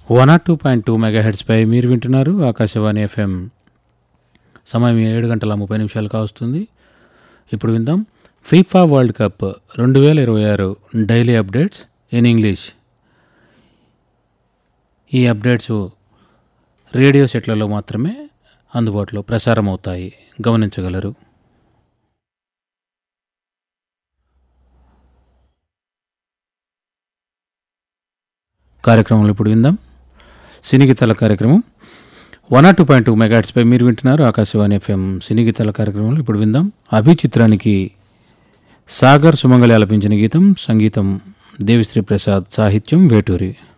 one R two point two మెగాహెడ్స్పై మీరు వింటున్నారు ఆకాశవాణి ఎఫ్ఎం సమయం ఏడు గంటల ముప్పై నిమిషాలు కావస్తుంది ఇప్పుడు విందాం ఫీఫా వరల్డ్ కప్ రెండు వేల ఇరవై ఆరు డైలీ అప్డేట్స్ ఇన్ ఇంగ్లీష్ ఈ అప్డేట్స్ రేడియో సెట్లలో మాత్రమే అందుబాటులో ప్రసారం అవుతాయి గమనించగలరు కార్యక్రమంలో ఇప్పుడు విందాం సినిగీతాల కార్యక్రమం one R two point two మెగాట్స్పై మీరు వింటున్నారు ఆకాశవాణి ఎఫ్ఎం సినిగీతాల కార్యక్రమంలో ఇప్పుడు విందాం అభి చిత్రానికి సాగర్ సుమంగళి ఆలపించిన గీతం సంగీతం దేవిశ్రీ ప్రసాద్ సాహిత్యం వేటూరి